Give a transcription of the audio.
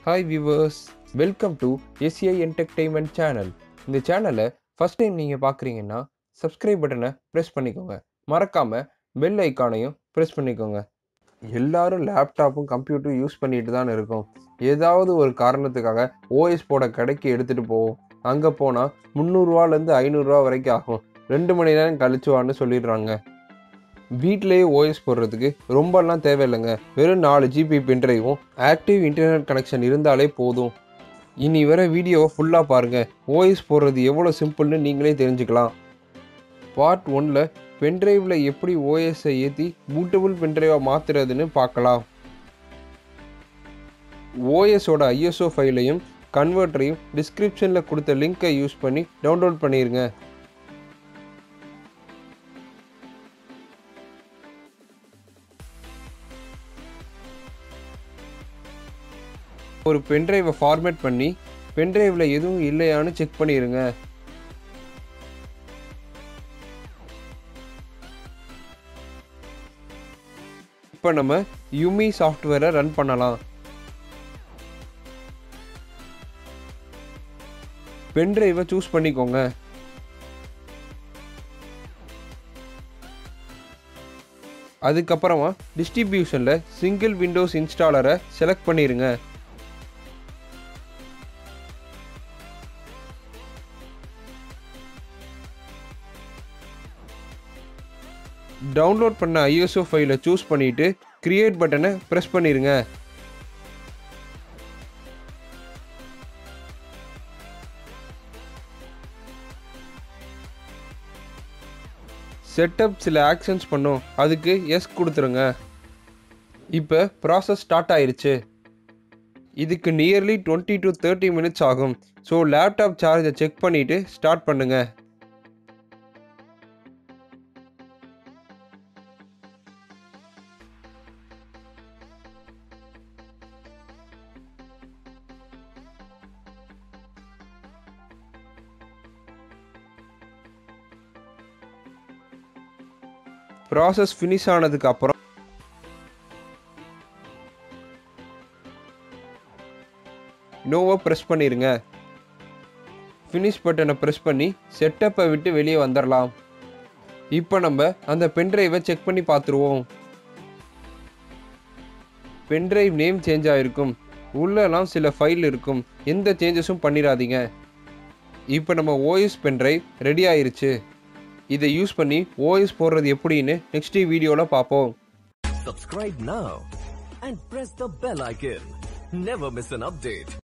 Hi viewers welcome to S I entertainment channel இந்த சேனலை first time நீங்கள் பார்க்குறீங்கன்னா சப்ஸ்கிரைப் பட்டனை ப்ரெஸ் பண்ணிக்கோங்க மறக்காமல் பெல் ஐக்கானையும் ப்ரெஸ் பண்ணிக்கோங்க எல்லாரும் லேப்டாப்பும் கம்ப்யூட்டரும் யூஸ் பண்ணிட்டு தான் இருக்கோம் ஏதாவது ஒரு காரணத்துக்காக ஓஎஸ் போட கடைக்கு எடுத்துகிட்டு போவோம் அங்கே போனால் முந்நூறுரூவாலேருந்து ஐநூறுரூவா வரைக்கும் ஆகும் ரெண்டு மணி நேரம் கழிச்சு வான்னு சொல்லிடுறாங்க வீட்டிலேயே ஓஎஸ் போடுறதுக்கு ரொம்பலாம் தேவையில்லைங்க வெறும் நாலு ஜிபி பென்ட்ரைவும் ஆக்டிவ் இன்டர்நெட் கனெக்ஷன் இருந்தாலே போதும் இனி வர வீடியோவை ஃபுல்லாக பாருங்கள் ஓஎஸ் போடுறது எவ்வளோ சிம்பிள்னு நீங்களே தெரிஞ்சுக்கலாம் பார்ட் ஒன்ல பென்ட்ரைவில் எப்படி ஓஎஸை ஏற்றி பூட்டபிள் பென்ட்ரைவாக மாற்றுறதுன்னு பார்க்கலாம் ஓஎஸோட ஐஎஸ்ஓ ஃபைலையும் கன்வெர்ட்டரையும் டிஸ்கிரிப்ஷனில் கொடுத்த லிங்கை யூஸ் பண்ணி டவுன்லோட் பண்ணிடுங்க ஒரு பென்ட்ரைவை ஃபார்மேட் பண்ணி பென்ட்ரைவில் எதுவும் இல்லையான்னு செக் பண்ணிடுங்க இப்போ நம்ம யுமி சாஃப்ட்வேரை ரன் பண்ணலாம் பென்ட்ரைவை சூஸ் பண்ணிக்கோங்க அதுக்கப்புறமா டிஸ்ட்ரிபியூஷனில் சிங்கிள் விண்டோஸ் இன்ஸ்டாலரை செலக்ட் பண்ணிடுங்க டவுன்லோட் பண்ண ஐஎஸ்ஓ ஃபைலை சூஸ் பண்ணிவிட்டு கிரியேட் பட்டனை ப்ரெஸ் பண்ணிடுங்க செட்டப் சில ஆக்ஷன்ஸ் பண்ணும் அதுக்கு எஸ் கொடுத்துருங்க இப்போ ப்ராசஸ் ஸ்டார்ட் ஆயிருச்சு இதுக்கு nearly twenty to thirty minutes ஆகும் ஸோ லேப்டாப் சார்ஜை செக் பண்ணிவிட்டு ஸ்டார்ட் பண்ணுங்கள் ப்ராசஸ் ஃபினிஷ் ஆனதுக்கு அப்புறம் நோவை ப்ரெஸ் பண்ணிடுங்க ஃபினிஷ் பட்டனை ப்ரெஸ் பண்ணி செட்டப்பை விட்டு வெளியே வந்துடலாம் இப்போ நம்ம அந்த பென்ட்ரைவை செக் பண்ணி பார்த்துருவோம் பென்ட்ரைவ் நேம் சேஞ்ச் ஆகிருக்கும் உள்ளலாம் சில ஃபைல் இருக்கும் எந்த சேஞ்சஸும் பண்ணிடாதீங்க இப்போ நம்ம ஓஎஸ் பென்ட்ரைவ் ரெடி ஆயிருச்சு இதை யூஸ் பண்ணி ஓஎஸ் போடுறது எப்படின்னு நெக்ஸ்ட் வீடியோவில் பார்ப்போம் Subscribe now and press the bell icon. Never miss an update.